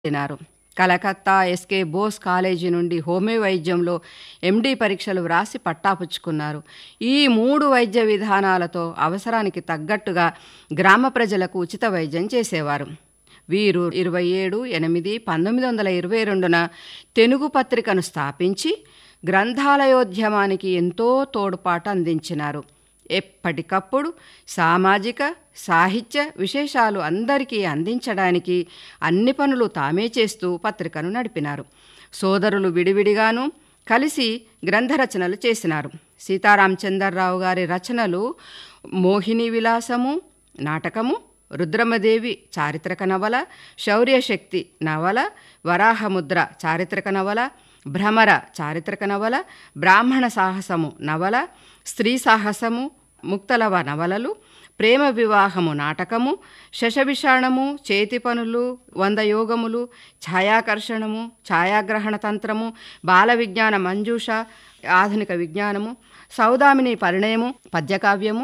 చేరినారు Calcutta SK Bose college నుండి homeo వైద్యంలో MD పరీక్షలు వ్రాసి పట్టాపుచ్చుకున్నారు ఈ మూడు వైద్య విధానాలతో అవసరానికి తగ్గట్టుగా గ్రామ ప్రజలకు ఉచిత వైద్యం చేసేవారు వీరు ఇరవై ఏడు ఎనిమిది పంతొమ్మిది వందల ఇరవై రెండున తెనుగు పత్రికను స్థాపించి గ్రంథాలయోద్యమానికి ఎంతో తోడ్పాటు అందించినారు ఎప్పటికప్పుడు సామాజిక సాహిత్య విశేషాలు అందరికీ అందించడానికి అన్ని పనులు తామే చేస్తూ పత్రికను నడిపినారు సోదరులు విడివిడిగాను కలిసి గ్రంథరచనలు చేసినారు సీతారామచంద్రరావు గారి రచనలు మోహిని విలాసము నాటకము రుద్రమదేవి చారిత్రక నవల శౌర్యశక్తి నవల వరాహముద్ర చారిత్రక నవల భ్రమర చారిత్రక నవల బ్రాహ్మణ సాహసము నవల స్త్రీ సాహసము ముక్తలవ నవలలు ప్రేమ వివాహము నాటకము శశవిషాణము చేతి పనులు వంద యోగములు ఛాయాకర్షణము ఛాయాగ్రహణ తంత్రము బాల విజ్ఞాన మంజూష ఆధునిక విజ్ఞానము సౌదామిని పరిణయము పద్యకావ్యము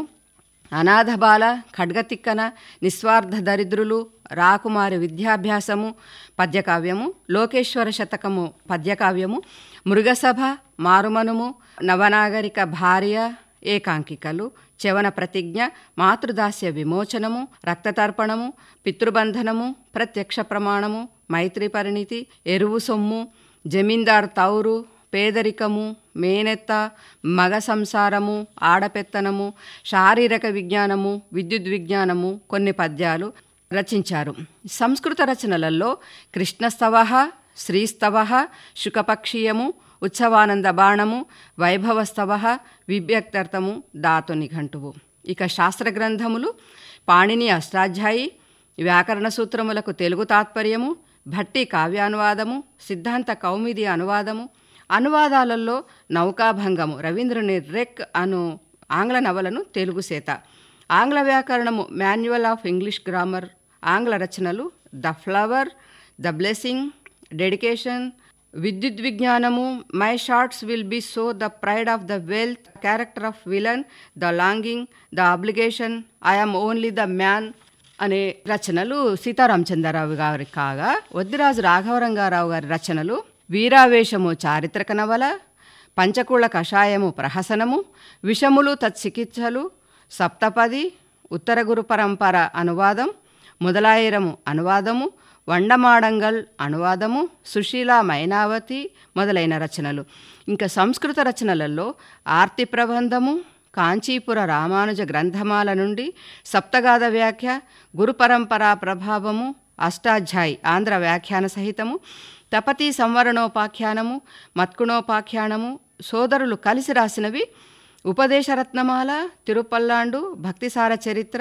అనాథబాల ఖడ్గతిక్కన నిస్వార్థ దరిద్రులు రాకుమారి విద్యాభ్యాసము పద్యకావ్యము లోకేశ్వర శతకము పద్యకావ్యము మృగసభ మారుమనుము నవనాగరిక భార్య ఏకాంకికలు చవన ప్రతిజ్ఞ మాతృదాస్య విమోచనము రక్తతర్పణము పితృబంధనము ప్రత్యక్ష ప్రమాణము మైత్రి పరిణితి ఎరువు సొమ్ము జమీందార్ తౌరు పేదరికము మేనెత్త మగ సంసారము ఆడపెత్తనము శారీరక విజ్ఞానము విద్యుత్ విజ్ఞానము కొన్ని పద్యాలు రచించారు సంస్కృత రచనలలో కృష్ణస్తవ శ్రీస్తవ శుకపక్షీయము ఉత్సవానంద బాణము వైభవస్తవ విభ్యక్తర్థము దాతు నిఘంటువు ఇక శాస్త్ర గ్రంథములు పాణిని అష్టాధ్యాయి వ్యాకరణ సూత్రములకు తెలుగు తాత్పర్యము భట్టి కావ్యానువాదము సిద్ధాంత కౌమిది అనువాదము అనువాదాలలో నౌకాభంగము రవీంద్రుని రెక్ అను ఆంగ్ల నవలను తెలుగు సేత ఆంగ్ల వ్యాకరణము మాన్యువల్ ఆఫ్ ఇంగ్లీష్ గ్రామర్ ఆంగ్ల రచనలు the flower the blessing dedication విద్యుత్ విజ్ఞానము my shorts will be so the pride of the wealth character of villain the longing the obligation I'm only the man అనే రచనలు సీతారామచంద్రరావు గారి కాగా వద్దిరాజు రాఘవరంగారావు గారి రచనలు వీరావేశము చారిత్రక నవల పంచకూళ కషాయము ప్రహసనము విషములు తత్చికిత్సలు సప్తపది ఉత్తర గురు పరంపర అనువాదం మొదలాయిరము అనువాదము వండమాడంగల్ అనువాదము సుశీల మైనావతి మొదలైన రచనలు ఇంకా సంస్కృత రచనలలో ఆర్తి ప్రబంధము కాంచీపుర రామానుజ గ్రంథమాల నుండి సప్తగాథ వ్యాఖ్య గురు పరంపరా ప్రభావము అష్టాధ్యాయి ఆంధ్ర వ్యాఖ్యాన సహితము తపతి సంవరణోపాఖ్యానము మత్కుణోపాఖ్యానము సోదరులు కలిసి రాసినవి ఉపదేశరత్నమాల తిరుపల్లాండు భక్తిసార చరిత్ర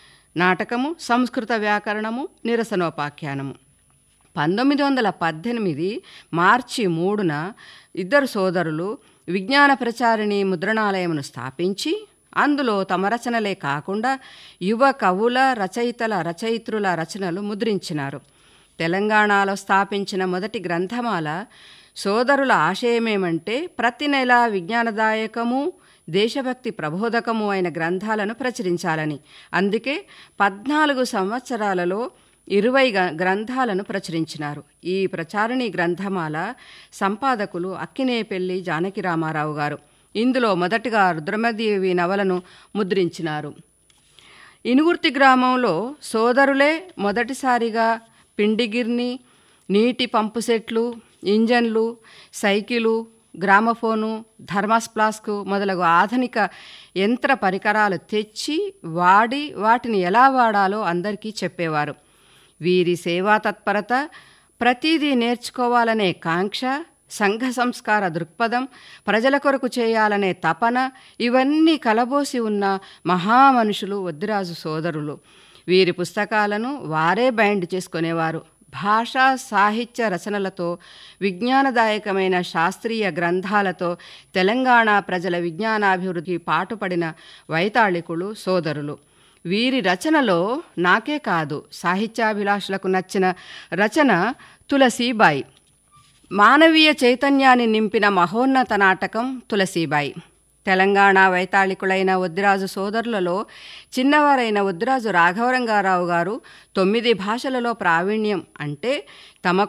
నాటకము సంస్కృత వ్యాకరణము నిరసనోపాఖ్యానము పంతొమ్మిది వందల పద్దెనిమిది మార్చి మూడున ఇద్దరు సోదరులు విజ్ఞాన ప్రచారిణి ముద్రణాలయమును స్థాపించి అందులో తమ రచనలే కాకుండా యువ కవుల రచయితల రచయిత్రుల రచనలు ముద్రించినారు తెలంగాణలో స్థాపించిన మొదటి గ్రంథమాల సోదరుల ఆశయమేమంటే ప్రతి నెల విజ్ఞానదాయకము దేశభక్తి ప్రబోధకము అయిన గ్రంథాలను ప్రచురించాలని అందుకే పద్నాలుగు సంవత్సరాలలో ఇరవై గ్రంథాలను ప్రచురించినారు ఈ ప్రచారిణి గ్రంథమాల సంపాదకులు అక్కినేపల్లి జానకి రామారావు గారు ఇందులో మొదటిగా రుద్రమదేవి నవలను ముద్రించినారు ఇనుగుర్తి గ్రామంలో సోదరులే మొదటిసారిగా పిండిగిర్ని నీటి పంపు సెట్లు ఇంజన్లు సైకిలు గ్రామఫోను థర్మాస్ ఫ్లాస్క్ మొదలగు ఆధునిక యంత్ర పరికరాలు తెచ్చి వాడి వాటిని ఎలా వాడాలో అందరికీ చెప్పేవారు వీరి సేవా తత్పరత ప్రతిదీ నేర్చుకోవాలనే కాంక్ష సంఘ సంస్కార దృక్పథం ప్రజల కొరకు చేయాలనే తపన ఇవన్నీ కలబోసి ఉన్న మహామనుషులు వద్దిరాజు సోదరులు వీరి పుస్తకాలను వారే బైండ్ చేసుకునేవారు భాషా సాహిత్య రచనలతో విజ్ఞానదాయకమైన శాస్త్రీయ గ్రంథాలతో తెలంగాణ ప్రజల విజ్ఞానాభివృద్ధికి పాటుపడిన వైతాళికులు సోదరులు వీరి రచనలో నాకే కాదు సాహిత్యాభిలాషులకు నచ్చిన రచన తులసీబాయి మానవీయ చైతన్యాన్ని నింపిన మహోన్నత నాటకం తులసీబాయి తెలంగాణ వైతాళికులైన వద్దిరాజు సోదరులలో చిన్నవారైన వద్దిరాజు రాఘవరంగారావు గారు తొమ్మిది భాషలలో ప్రావీణ్యం అంటే తమ